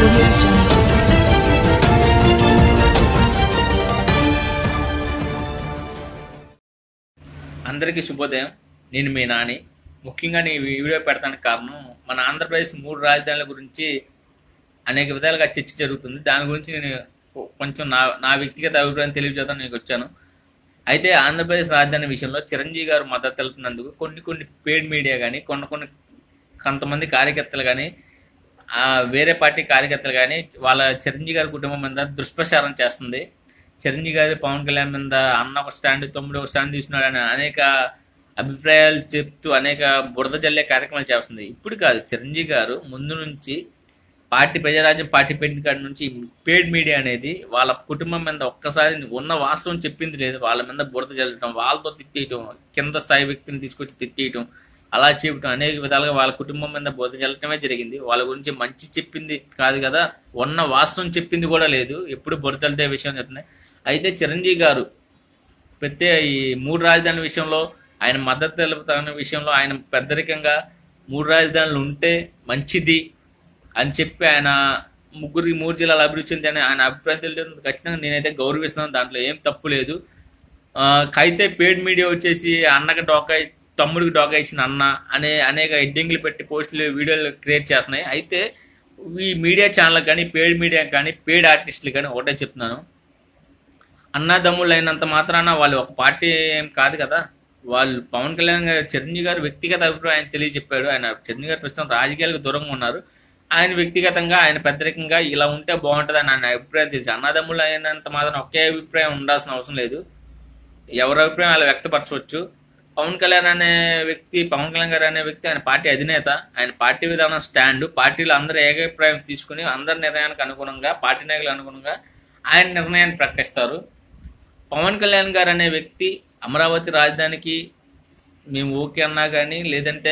audio jungle. అందరికీ శుభోదయం నేను మీ నాని ముఖ్యంగా నేను ఈ వీడియో పెడతానికి కారణం మన ఆంధ్రప్రదేశ్ మూడు రాజధానుల గురించి అనేక విధాలుగా చర్చ జరుగుతుంది దాని గురించి నేను కొ- కొంచెం నా నా వ్యక్తిగత అభిప్రాయం తెలియజేద్దాం నేను వచ్చాను అయితే ఆంధ్రప్రదేశ్ రాజధాని విషయంలో చిరంజీవి గారు మద్దతు తెలుపుతున్నందుకు కొన్ని కొన్ని పెయిడ్ మీడియా కానీ కొన్ని కొన్ని కొంతమంది కార్యకర్తలు కానీ ఆ, వేరే పార్టీ కార్యకర్తలు కానీ వాళ్ళ చిరంజీవి గారి కుటుంబం మీద దుష్ప్రచారం చేస్తుంది చిరంజీవి గారి పవన్ కళ్యాణ్ మీద అన్న ఒక స్టాండ్ తమ్ముడు ఒక స్టాండ్ తీసుకున్నాడని అనేక అభిప్రాయాలు చెప్తూ అనేక బురద జల్లే కార్యక్రమాలు చేస్తుంది ఇప్పుడు కాదు చిరంజీవి గారు ముందు నుంచి పార్టీ ప్రజారాజ్యం పార్టీ పెట్టిన కాడి నుంచి పేడ్ మీడియా అనేది వాళ్ళ కుటుంబం మీద ఒక్కసారి ఉన్న వాస్తవం చెప్పింది లేదు వాళ్ళ మీద బురద జల్లటం వాళ్ళతో తిట్టేయటం కింద స్థాయి వ్యక్తిని తీసుకొచ్చి తిట్టేయటం అలా చెప్పడం అనేక విధాలుగా వాళ్ళ కుటుంబం మీద బురద జల్లటమే జరిగింది వాళ్ళ గురించి మంచి చెప్పింది కాదు కదా ఉన్న వాస్తవం చెప్పింది కూడా లేదు ఎప్పుడు బురద జల్లితే విషయం చెప్తుంది అయితే చిరంజీవి గారు ప్రత్యేక ఈ మూడు రాజధానుల విషయంలో ఆయన మద్దతు తెలుపుతున్న విషయంలో ఆయన పెద్దరికంగా మూడు రాజధానులు ఉంటే మంచిది అని చెప్పి ఆయన ముగ్గురికి మూడు జిల్లాల అభివృద్ధి చెంది అని ఆయన అభిప్రాయం తెలియదు ఖచ్చితంగా నేనైతే గౌరవిస్తున్నాను దాంట్లో ఏం తప్పు లేదు ఆ, అయితే పేడ్ మీడియా వచ్చేసి అన్నకి డోకా తమ్ముడికి డోకా ఇచ్చిన అన్న అనే అనేక ఎడ్డింగ్లు పెట్టి పోస్టులు వీడియోలు క్రియేట్ చేస్తున్నాయి అయితే ఈ మీడియా ఛానల్ కానీ పేడ్ మీడియా కానీ పేడ్ ఆర్టిస్టులు కానీ ఒకటే చెప్తున్నాను అన్నదమ్ముళ్ళు అయినంత మాత్రాన వాళ్ళు ఒక పార్టీ ఏం కాదు కదా వాళ్ళు పవన్ కళ్యాణ్ గారు చిరంజీవి గారు వ్యక్తిగత అభిప్రాయం తెలియజెప్పాడు ఆయన చిరంజీవి గారు ప్రస్తుతం రాజకీయాలకు దూరంగా ఉన్నారు ఆయన వ్యక్తిగతంగా ఆయన పెద్దరికంగా ఇలా ఉంటే బాగుంటుంది అని ఆయన అభిప్రాయం తెలిసి అన్నదమ్ముళ్ళు అయినంత మాత్రం ఒకే అభిప్రాయం ఉండాల్సిన అవసరం లేదు ఎవరి అభిప్రాయం వాళ్ళు వ్యక్తపరచవచ్చు పవన్ కళ్యాణ్ అనే వ్యక్తి పవన్ కళ్యాణ్ గారు అనే వ్యక్తి ఆయన పార్టీ అధినేత ఆయన పార్టీ విధానం స్టాండ్ పార్టీలో అందరూ ఏకాభిప్రాయం తీసుకుని అందరి నిర్ణయానికి అనుగుణంగా పార్టీ నాయకులకు అనుగుణంగా ఆయన నిర్ణయాన్ని ప్రకటిస్తారు పవన్ కళ్యాణ్ గారు అనే వ్యక్తి అమరావతి రాజధానికి మేము ఓకే అన్నా కానీ లేదంటే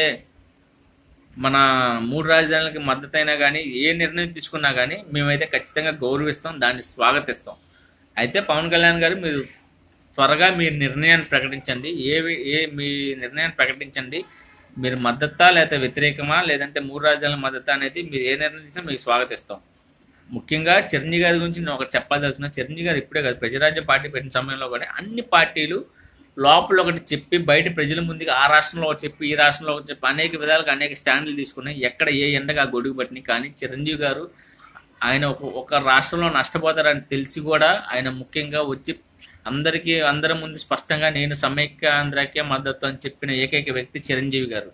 మన మూడు రాజధానులకి మద్దతు అయినా కానీ ఏ నిర్ణయం తీసుకున్నా కానీ మేమైతే ఖచ్చితంగా గౌరవిస్తాం దాన్ని స్వాగతిస్తాం అయితే పవన్ కళ్యాణ్ గారు మీరు త్వరగా మీ నిర్ణయాన్ని ప్రకటించండి ఏ వి- ఏ మీ నిర్ణయాన్ని ప్రకటించండి మీరు మద్దతా లేదా వ్యతిరేకమా లేదంటే మూడు రాజ్యాల మద్దతు అనేది మీరు ఏ నిర్ణయం తీసుకున్నా మీకు స్వాగతిస్తాం ముఖ్యంగా చిరంజీవి గారి గురించి నేను ఒకటి చెప్పాల్సిన చిరంజీవి గారు ఇప్పుడే కాదు ప్రజారాజ్య పార్టీ పెట్టిన సమయంలో కూడా అన్ని పార్టీలు లోపల ఒకటి చెప్పి బయట ప్రజల ముందుగా ఆ రాష్ట్రంలో ఒకటి చెప్పి ఈ రాష్ట్రంలో ఒకటి చెప్పి అనేక విధాలుగా అనేక స్టాండ్లు తీసుకున్నాయి ఎక్కడ ఏ ఎండగా గొడుగు పట్టినాయి కానీ చిరంజీవి గారు ఆయన ఒక ఒక రాష్ట్రంలో నష్టపోతారని తెలిసి కూడా ఆయన ముఖ్యంగా వచ్చి అందరికీ అందరి ముందు స్పష్టంగా నేను సమైక్య ఆంధ్రాకే మద్దతు అని చెప్పిన ఏకైక వ్యక్తి చిరంజీవి గారు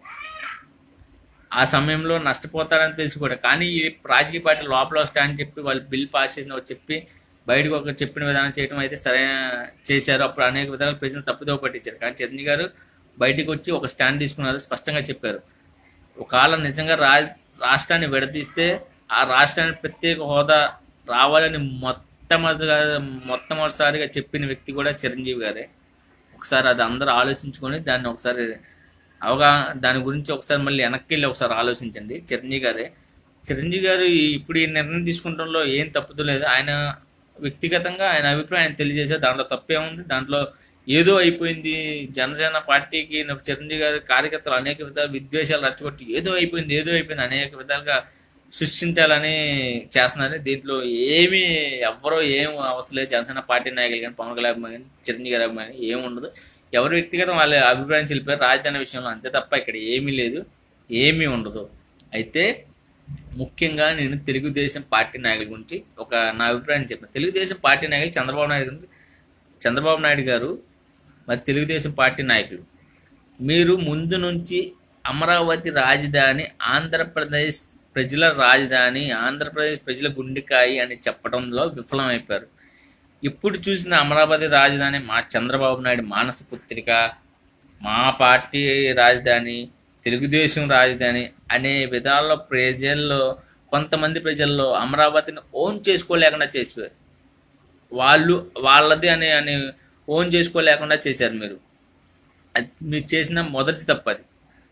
ఆ సమయంలో నష్టపోతారని తెలిసి కూడా కానీ ఈ రాజకీయ పార్టీ లోపల స్టాండ్ చెప్పి వాళ్ళు బిల్ పాస్ చేసిన ఒకటి చెప్పి బయటకు ఒక చెప్పిన విధానం చేయడం అయితే సరైన చేశారు అప్పుడు అనేక విధాలు ప్రజలు తప్పుదోవ పట్టించారు కానీ చిరంజీవి గారు బయటకు వచ్చి ఒక స్టాండ్ తీసుకున్నారు స్పష్టంగా చెప్పారు ఒకవేళ నిజంగా రా రాష్ట్రాన్ని విడదీస్తే ఆ రాష్ట్రానికి ప్రత్యేక హోదా రావాలని మొట్టమొదటిగా మొట్టమొదటిసారిగా చెప్పిన వ్యక్తి కూడా చిరంజీవి గారే ఒకసారి అది అందరూ ఆలోచించుకొని దాన్ని ఒకసారి అవగాహన దాని గురించి ఒకసారి మళ్ళీ వెనక్కి వెళ్ళి ఒకసారి ఆలోచించండి చిరంజీవి గారే చిరంజీవి గారు ఈ- ఇప్పుడు ఈ నిర్ణయం తీసుకుంటంలో ఏం తప్పుదు లేదు ఆయన వ్యక్తిగతంగా ఆయన అభిప్రాయం తెలియజేశారు దాంట్లో తప్పే ఉంది దాంట్లో ఏదో అయిపోయింది జనసేన పార్టీకి నాకు చిరంజీవి గారి కార్యకర్తలు అనేక విధాల విద్వేషాలు రచ్చగొట్టి ఏదో అయిపోయింది ఏదో అయిపోయింది అనేక విధాలుగా సృష్టించాలని చేస్తున్నారు దీంట్లో ఏమీ ఎవ్వరూ ఏం అవసరం లేదు జనసేన పార్టీ నాయకులు కానీ పవన్ కళ్యాణ్ కానీ చిరంజీవి గారి అభిమాని ఏం ఉండదు ఎవరి వ్యక్తిగతం వాళ్ళ అభిప్రాయం తెలిపారు రాజధాని విషయంలో అంతే తప్ప ఇక్కడ ఏమీ లేదు ఏమీ ఉండదు అయితే ముఖ్యంగా నేను తెలుగుదేశం పార్టీ నాయకుల గురించి ఒక నా అభిప్రాయం చెప్పాను తెలుగుదేశం పార్టీ నాయకులు చంద్రబాబు నాయుడు గురించి చంద్రబాబు నాయుడు గారు మరి తెలుగుదేశం పార్టీ నాయకులు మీరు ముందు నుంచి అమరావతి రాజధాని ఆంధ్రప్రదేశ్ ప్రజల రాజధాని ఆంధ్రప్రదేశ్ ప్రజల గుండెకాయి అని చెప్పడంలో విఫలమైపోయారు ఇప్పుడు చూసిన అమరావతి రాజధాని మా చంద్రబాబు నాయుడు మానస పుత్రిక మా పార్టీ రాజధాని తెలుగుదేశం రాజధాని అనే విధాల్లో ప్రజల్లో కొంతమంది ప్రజల్లో అమరావతిని ఓన్ చేసుకోలేకుండా చేసిపోయారు వాళ్ళు వాళ్ళది అని అని ఓన్ చేసుకోలేకుండా చేశారు మీరు అది మీరు చేసిన మొదటి తప్పది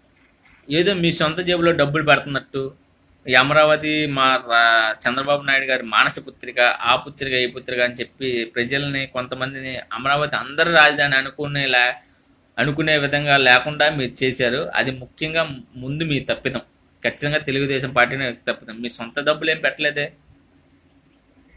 ఏదో మీ సొంత జేబులో డబ్బులు పెడుతున్నట్టు ఈ అమరావతి మా రా- చంద్రబాబు నాయుడు గారి మానస పుత్రిక ఆ పుత్రిక ఈ పుత్రిక అని చెప్పి ప్రజల్ని కొంతమందిని అమరావతి అందరి రాజధాని అనుకునేలా అనుకునే విధంగా లేకుండా మీరు చేశారు అది ముఖ్యంగా ముందు మీ తప్పిదం ఖచ్చితంగా తెలుగుదేశం పార్టీని తప్పిదం మీ సొంత డబ్బులు ఏం పెట్టలేదే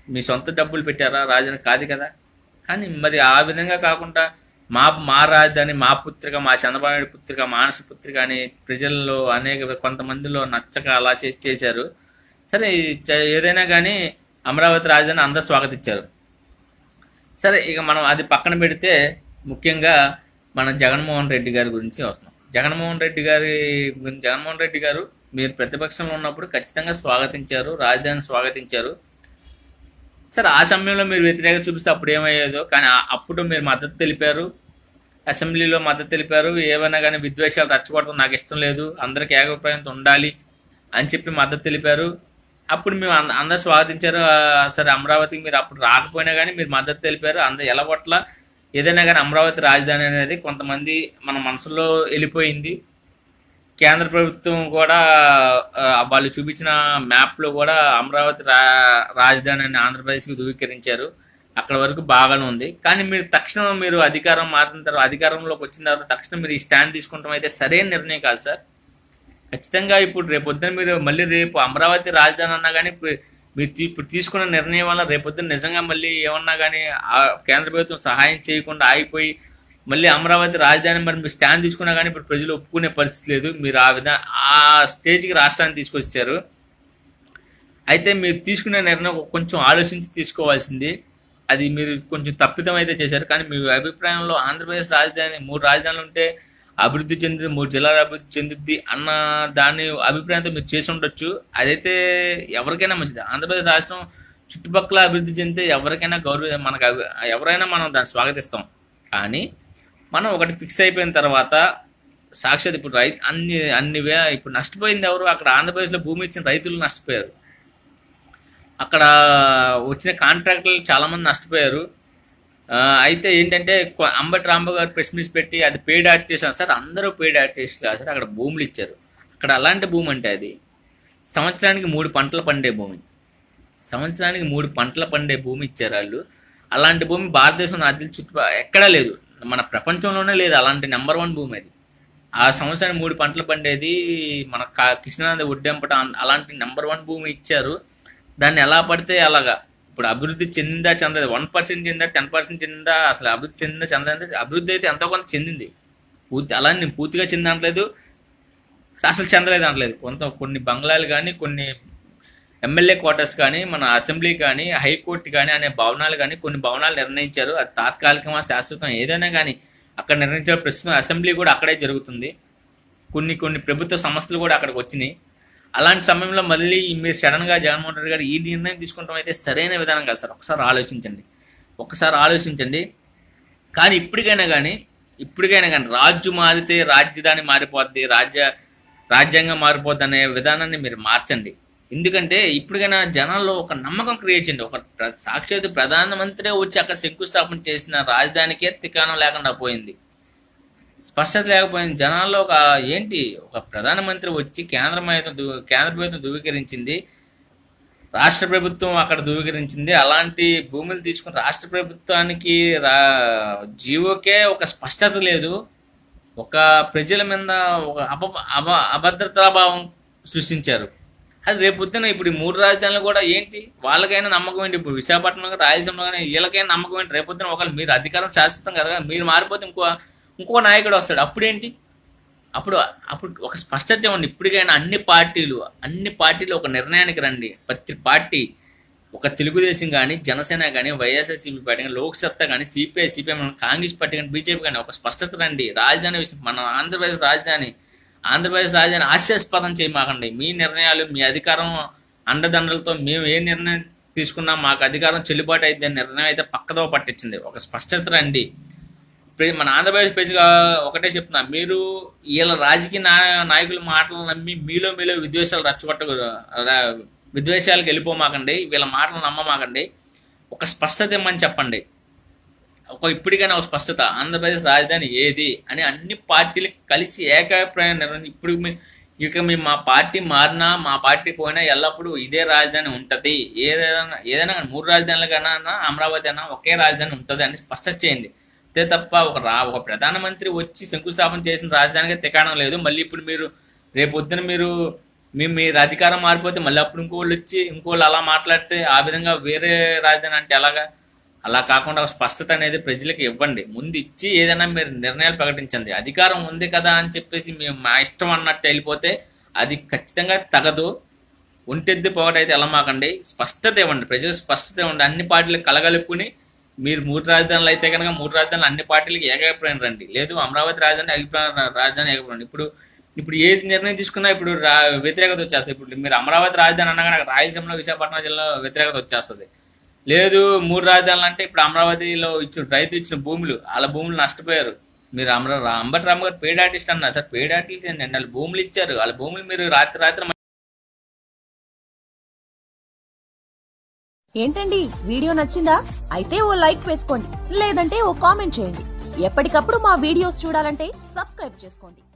మీ సొంత డబ్బులు పెట్టారా రాజధాని కాదు కదా కానీ మరి ఆ విధంగా కాకుండా మా మా రాజధాని మా పుత్రిక మా చంద్రబాబు నాయుడు పుత్రిక మానస పుత్రిక అని ప్రజల్లో అనేక కొంతమందిలో నచ్చక అలా చే- చేశారు సరే చ- ఏదైనా కానీ అమరావతి రాజధాని అందరూ స్వాగతించారు సరే ఇక మనం అది పక్కన పెడితే ముఖ్యంగా మన జగన్మోహన్ రెడ్డి గారి గురించి వస్తున్నాం జగన్మోహన్ రెడ్డి గారి గురించి జగన్మోహన్ రెడ్డి గారు మీరు ప్రతిపక్షంలో ఉన్నప్పుడు ఖచ్చితంగా స్వాగతించారు రాజధాని స్వాగతించారు సరే ఆ సమయంలో మీరు వ్యతిరేకత చూపిస్తే అప్పుడు ఏమయ్యేదో కానీ ఆ- అప్పుడు మీరు మద్దతు తెలిపారు అసెంబ్లీలో మద్దతు తెలిపారు ఏమైనా కానీ విద్వేషాలు రచ్చగొట్టడం నాకు ఇష్టం లేదు అందరికి ఏకప్రాయంతో ఉండాలి అని చెప్పి మద్దతు తెలిపారు అప్పుడు మేము అంద- అందరూ స్వాగతించారు ఆ, సరే అమరావతికి మీరు అప్పుడు రాకపోయినా కానీ మీరు మద్దతు తెలిపారు అందరు ఎలగొట్ల ఏదైనా కానీ అమరావతి రాజధాని అనేది కొంతమంది మన మనసులో వెళ్ళిపోయింది కేంద్ర ప్రభుత్వం కూడా ఆ, వాళ్ళు చూపించిన మ్యాప్ లో కూడా అమరావతి రా రాజధాని అని ఆంధ్రప్రదేశ్కి ధృవీకరించారు అక్కడ వరకు బాగానే ఉంది కానీ మీరు తక్షణం మీరు అధికారం మారిన తర్వాత అధికారంలోకి వచ్చిన తర్వాత తక్షణం మీరు ఈ స్టాండ్ తీసుకుంటాం అయితే సరైన నిర్ణయం కాదు సార్ ఖచ్చితంగా ఇప్పుడు రేపు పొద్దున మీరు మళ్ళీ రేపు అమరావతి రాజధాని అన్నా కానీ ఇప్పుడు మీరు తీ- ఇప్పుడు తీసుకున్న నిర్ణయం వల్ల రేపు పొద్దున నిజంగా మళ్ళీ ఏమన్నా కానీ ఆ కేంద్ర ప్రభుత్వం సహాయం చేయకుండా ఆగిపోయి మళ్ళీ అమరావతి రాజధాని మరి మీరు స్టాండ్ తీసుకున్నా కానీ ఇప్పుడు ప్రజలు ఒప్పుకునే పరిస్థితి లేదు మీరు ఆ విధంగా ఆ స్టేజ్కి రాష్ట్రాన్ని తీసుకొచ్చారు అయితే మీరు తీసుకునే నిర్ణయం కొంచెం ఆలోచించి తీసుకోవాల్సింది అది మీరు కొంచెం తప్పిదం అయితే చేశారు కానీ మీ అభిప్రాయంలో ఆంధ్రప్రదేశ్ రాజధాని మూడు రాజధానులు ఉంటే అభివృద్ధి చెంది మూడు జిల్లాలు అభివృద్ధి చెందుద్ది అన్న దాని అభిప్రాయంతో మీరు చేసి ఉండొచ్చు అదైతే ఎవరికైనా మంచిది ఆంధ్రప్రదేశ్ రాష్ట్రం చుట్టుపక్కల అభివృద్ధి చెందితే ఎవరికైనా గౌరవ మనకు అభి- ఎవరైనా మనం దాన్ని స్వాగతిస్తాం కానీ మనం ఒకటి ఫిక్స్ అయిపోయిన తర్వాత సాక్షాత్ ఇప్పుడు రైతు అన్ని అన్ని వే- ఇప్పుడు నష్టపోయింది ఎవరు అక్కడ ఆంధ్రప్రదేశ్లో భూమి ఇచ్చిన రైతులు నష్టపోయారు అక్కడ వచ్చిన కాంట్రాక్టర్లు చాలా మంది నష్టపోయారు ఆ, అయితే ఏంటంటే కొ- అంబటి రాంబాబు గారు ప్రెస్ మీట్స్ పెట్టి అది పెయిడ్ ఆర్టిస్ట్ సార్ అందరూ పెయిడ్ ఆర్టిస్ట్ కాదు సార్ అక్కడ భూములు ఇచ్చారు అక్కడ అలాంటి భూమి అంటే అది సంవత్సరానికి మూడు పంటలు పండే భూమి సంవత్సరానికి మూడు పంటలు పండే భూమి ఇచ్చారు వాళ్ళు అలాంటి భూమి భారతదేశం అది చుట్టూ ఎక్కడా లేదు మన ప్రపంచంలోనే లేదు అలాంటి నెంబర్ వన్ భూమి అది ఆ సంవత్సరానికి మూడు పంటలు పండేది మన కా- కృష్ణానది ఒడ్డెంపట అం- అలాంటి నెంబర్ వన్ భూమి ఇచ్చారు దాన్ని ఎలా పడితే అలాగా ఇప్పుడు అభివృద్ధి చెందిందా చెందదు వన్ పర్సెంట్ చెందా టెన్ పర్సెంట్ చెందిందా అసలు అభివృద్ధి చెందిందా చెందంటే అభివృద్ధి అయితే ఎంతో కొంత చెందింది పూర్తి అలా నేను పూర్తిగా చెందట్లేదు అసలు చెందలేదు అనట్లేదు కొంత కొన్ని బంగ్లాలు కానీ కొన్ని ఎమ్మెల్యే క్వార్టర్స్ కానీ మన అసెంబ్లీ కానీ హైకోర్టు కానీ అనే భవనాలు కానీ కొన్ని భవనాలు నిర్ణయించారు అది తాత్కాలికమా శాశ్వతం ఏదైనా కానీ అక్కడ నిర్ణయించారు ప్రస్తుతం అసెంబ్లీ కూడా అక్కడే జరుగుతుంది కొన్ని కొన్ని ప్రభుత్వ సంస్థలు కూడా అక్కడికి వచ్చినాయి అలాంటి సమయంలో మళ్ళీ మీరు సడన్ గా జగన్మోహన్ రెడ్డి గారు ఈ నిర్ణయం తీసుకుంటాం అయితే సరైన విధానం కాదు సార్ ఒకసారి ఆలోచించండి ఒకసారి ఆలోచించండి కానీ ఇప్పటికైనా కానీ ఇప్పటికైనా కానీ రాజ్యం మారితే రాజధాని మారిపోద్ది రాజ్య రాజ్యాంగం మారిపోద్ది అనే విధానాన్ని మీరు మార్చండి ఎందుకంటే ఇప్పటికైనా జనాల్లో ఒక నమ్మకం క్రియేట్ చేయండి ఒక ప్ర- సాక్షాత్ ప్రధానమంత్రి వచ్చి అక్కడ శంకుస్థాపన చేసిన రాజధానికే తికాణం లేకుండా పోయింది స్పష్టత లేకపోయింది జనాల్లో ఒక ఏంటి ఒక ప్రధానమంత్రి వచ్చి కేంద్ర ప్రభుత్వం ధృ- కేంద్ర ప్రభుత్వం ధృవీకరించింది రాష్ట్ర ప్రభుత్వం అక్కడ ధృవీకరించింది అలాంటి భూములు తీసుకుని రాష్ట్ర ప్రభుత్వానికి రా జీవోకే ఒక స్పష్టత లేదు ఒక ప్రజల మీద ఒక అప అప అభద్రతాభావం సృష్టించారు అది రేపు పొద్దున ఇప్పుడు ఈ మూడు రాజధానులు కూడా ఏంటి వాళ్ళకైనా నమ్మకం ఏంటి ఇప్పుడు విశాఖపట్నం రాయలసీమలో కానీ వీళ్ళకైనా నమ్మకం ఏంటి రేపు పొద్దున ఒకవేళ మీరు అధికారం శాశ్వతం కదా మీరు మారిపోతే ఇంకో ఇంకో నాయకుడు వస్తాడు అప్పుడేంటి అప్పుడు అప్పుడు ఒక స్పష్టత ఇవ్వండి ఇప్పటికైనా అన్ని పార్టీలు అన్ని పార్టీలు ఒక నిర్ణయానికి రండి ప్రతి పార్టీ ఒక తెలుగుదేశం కానీ జనసేన కానీ వైఎస్ఆర్సీపీ పార్టీ కానీ లోక్సత్తా కానీ సిపిఐ సిపిఎం కాంగ్రెస్ పార్టీ కానీ బీజేపీ కానీ ఒక స్పష్టత రండి రాజధాని విషయం మన ఆంధ్రప్రదేశ్ రాజధాని ఆంధ్రప్రదేశ్ రాజధాని హాస్యాస్పదం చేయమాకండి మీ నిర్ణయాలు మీ అధికారం అండదండలతో మేము ఏ నిర్ణయం తీసుకున్నా మాకు అధికారం చెల్లుబాటు అయితే నిర్ణయం అయితే పక్కదో పట్టించింది ఒక స్పష్టత రండి ప్ర- మన ఆంధ్రప్రదేశ్ ప్రజగా ఒకటే చెప్తున్నా మీరు వీళ్ళ రాజకీయ నా- నాయకుల మాటలు నమ్మి మీలో మీలో విద్వేషాలు రచ్చగొట్ట రా- విద్వేషాలకు వెళ్ళిపోమాకండి వీళ్ళ మాటలు నమ్మమాకండి ఒక స్పష్టత ఇమ్మని చెప్పండి ఒక ఇప్పటికైనా ఒక స్పష్టత ఆంధ్రప్రదేశ్ రాజధాని ఏది అని అన్ని పార్టీలు కలిసి ఏకాభిప్రాయం నిర్ణయం ఇప్పుడు మీ ఇక మీ మా పార్టీ మారినా మా పార్టీ పోయినా ఎల్లప్పుడూ ఇదే రాజధాని ఉంటది ఏదైనా ఏదైనా కానీ మూడు రాజధానులు కన్నా అమరావతి అయినా ఒకే రాజధాని ఉంటది అని స్పష్టత చేయండి అంతే తప్ప ఒక రా ఒక ప్రధానమంత్రి వచ్చి శంకుస్థాపన చేసిన రాజధానికి తికాణం లేదు మళ్ళీ ఇప్పుడు మీరు రేపు పొద్దున మీరు మీ మీరు అధికారం మారిపోతే మళ్ళీ అప్పుడు ఇంకోళ్ళు వచ్చి ఇంకోళ్ళు అలా మాట్లాడితే ఆ విధంగా వేరే రాజధాని అంటే ఎలాగా అలా కాకుండా ఒక స్పష్టత అనేది ప్రజలకు ఇవ్వండి ముందు ఇచ్చి ఏదైనా మీరు నిర్ణయాలు ప్రకటించండి అధికారం ఉంది కదా అని చెప్పేసి మేము మా ఇష్టం అన్నట్టు వెళ్ళిపోతే అది ఖచ్చితంగా తగదు ఒంటెద్ది పోగటైతే ఎలా మాకండి స్పష్టత ఇవ్వండి ప్రజలు స్పష్టత ఇవ్వండి అన్ని పార్టీలకు కలగలుపుకుని మీరు మూడు రాజధానులు అయితే కనుక మూడు రాజధానులు అన్ని పార్టీలకి ఏకాభిప్రాయం రండి లేదు అమరావతి రాజధాని అభిప్రాయం రాజధాని ఏకప్రాయం ఇప్పుడు ఇప్పుడు ఏ నిర్ణయం తీసుకున్నా ఇప్పుడు రా వ్యతిరేకత వచ్చేస్తుంది ఇప్పుడు మీరు అమరావతి రాజధాని అన్నా నాకు రాయలసీమలో విశాఖపట్నం జిల్లా వ్యతిరేకత వచ్చేస్తుంది లేదు మూడు రాజధానులు అంటే ఇప్పుడు అమరావతిలో ఇచ్చిన రైతు ఇచ్చిన భూములు వాళ్ళ భూములు నష్టపోయారు మీరు అమరా అంబటి రామ్ గారు పేడ్ ఆర్టిస్ట్ అన్నారు సార్ పేడ్ ఆర్టిస్ట్ ఏంటండి వాళ్ళు భూములు ఇచ్చారు వాళ్ళ భూములు మీరు రాత్రి రాత్రి ఏంటండి వీడియో నచ్చిందా అయితే ఓ లైక్ వేసుకోండి లేదంటే ఓ కామెంట్ చేయండి ఎప్పటికప్పుడు మా వీడియోస్ చూడాలంటే సబ్స్క్రైబ్ చేసుకోండి